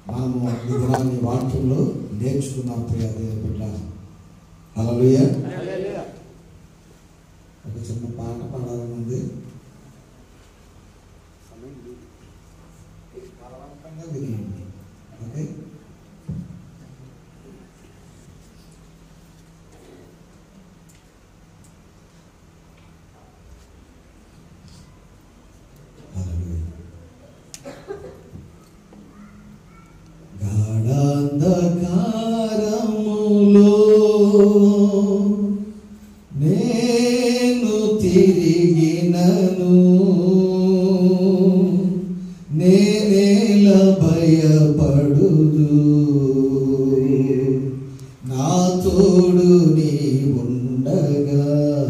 మనము ఈ దినాన్ని వాక్యంలో నేర్చుకున్నాం ప్రియ దేవుని బిడ్డ హల్లెలూయా ఒక చిన్న పాట పాడాలని ఉంది బలవంతంగా వినండి ఓకే హల్లెలూయా గాఢాంధకారములో నేను తిరిగినను నేనేల భయపడుదు నా తోడు నీ ఉండగా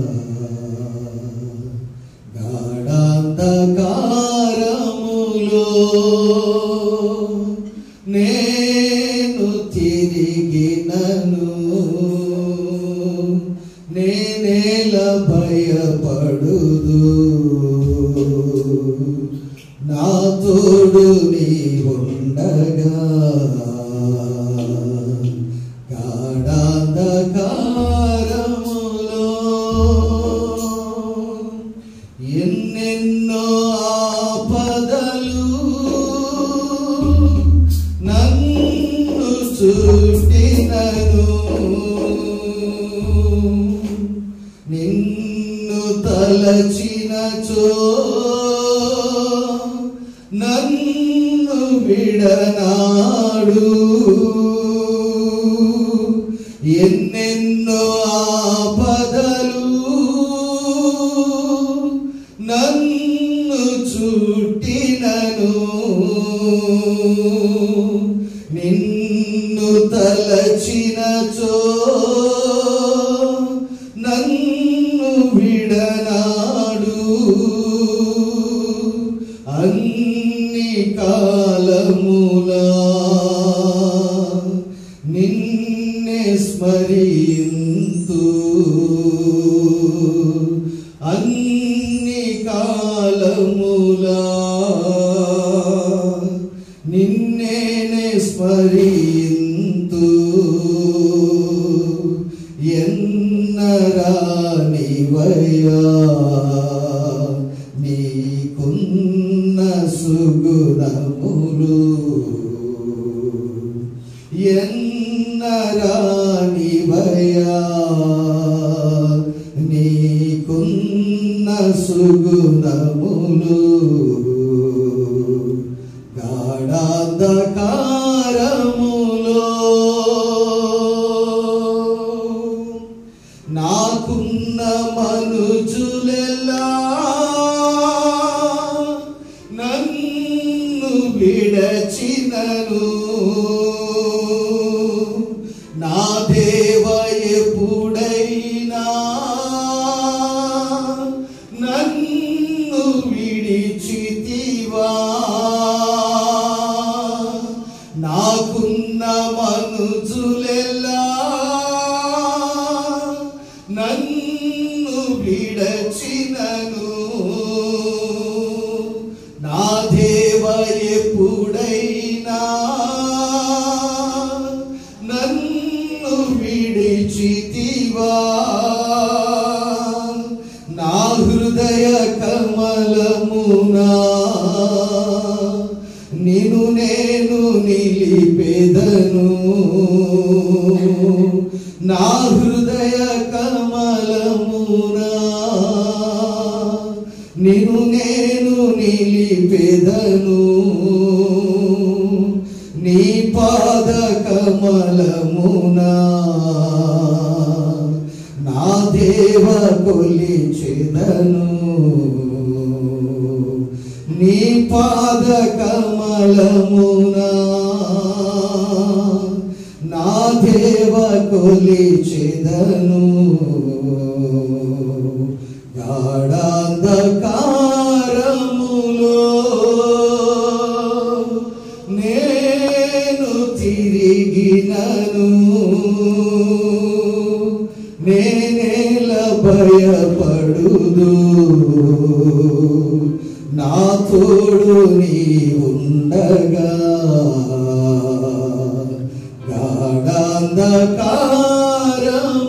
గాఢాంధకారములో నేను తిరిగినను నేనేల భయపడుదు నా తోడు నీ ఉండగా గాఢాంధకారములో ఎన్నెన్నో ఆపదలు నన్ను చుట్టినను నిన్ను తలచినచో నన్ను విడనాడు ఎన్నెన్నో ఆపదలు నన్ను చుట్టినను నిన్ను తలచినచో నన్ను విడనాడు అన్ని కాలములా నిన్నే స్మరింతు అన్ని కాలములా నిన్నేనే స్మరింతు ఎన్నరానివయా నీకున్న సుగుణములు ఎన్నరానివయా నీకున్న సుగుణములు గాఢాంధకారములో నాకున్న మనుజులెలా నన్ను విడచినను నా దేవ ఎప్పుడైనా నన్ను విడిచితివా నాకున్న మనుజులెలా నన్ను విడచినను నా దేవ ఎప్పుడైనా నన్ను విడిచితివా నా హృదయ కమలమునా నిను నేను నిలిపెదను నా హృదయ కమలమునా నిను నేను నిలిపెదను నీ పాద కమలమునా నా దేవ కొలిచెదను నీ పాద కమలమునా నా దేవ కొలిచెదను గాఢాంధకారములో నేను తిరిగినను నేనేల భయపడుదు నా తోడు నీ ఉండగా అంధకారము